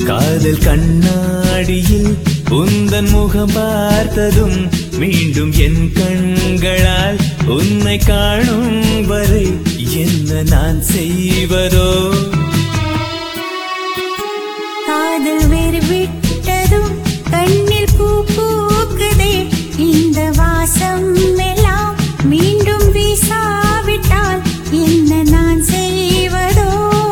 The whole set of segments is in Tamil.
காதல் கண்ணாடியில் உந்தன் முகம் பார்த்ததும் மீண்டும் என் கண்களால் உன்னை காணும் வரை என்ன நான் செய்வதோ காதல் வேறு விட்டதும் கண்ணில் பூ பூக்குதே இந்த வாசம் எல்லாம் மீண்டும் வீசாவிட்டால் என்ன நான் செய்வதோ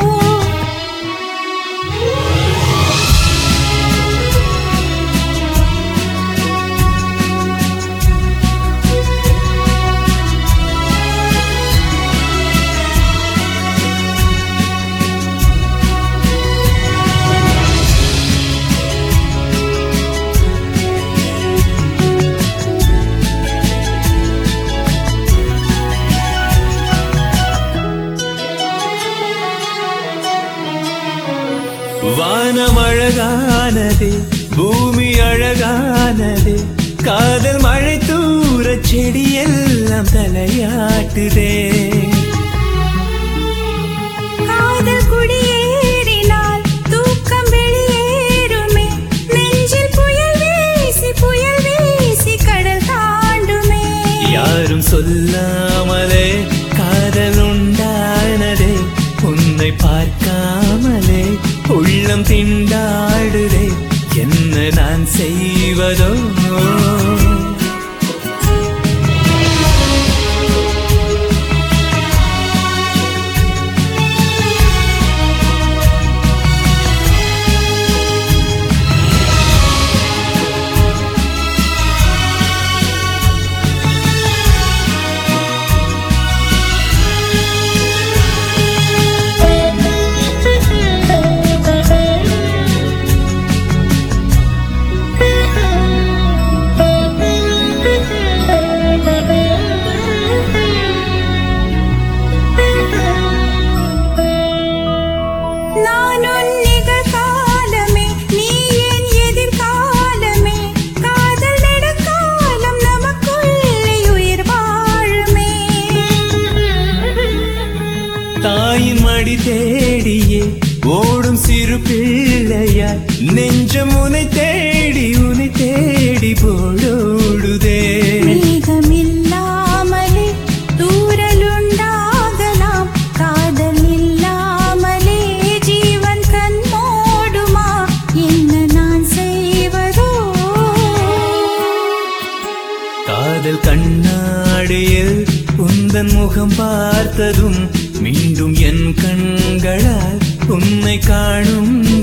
வானம் அழகானது பூமி அழகானது காதல் மழை தூர செடியெல்லாம் தலையாட்டுதே காதல் குடியேறினால் தூக்கம் வெளியேறுமே நெஞ்சில் புயல் வீசி புயல் வீசி கடல் தாண்டுமே யாரும் சொல்லாமலே காதல் உண்டானதே உன்னை பார்க்காமலே உள்ளம் திண்டாடுதே என்ன நான் செய்வதோ நான் உன் நிகழ்காலமே நீ என் எதிர்காலமே காதல் நெடுங்காலம் நமக்குள்ளே உயிர் வாழுமே தாயின் மடி தேடியே ஓடும் சிறு பிள்ளையாய் நெஞ்சம் உனை தேடி உனை தேடி போடோடுதே மேகமில்லாமலே தூரலுண்டாகலாம் காதல் இல்லாமலே ஜீவன் கண் மூடுமா என்ன நான் செய்வதோ காதல் கண்ணாடியில் உந்தன் முகம் பார்த்ததும் மீண்டும் என் கண்களால் உன்னை காணும்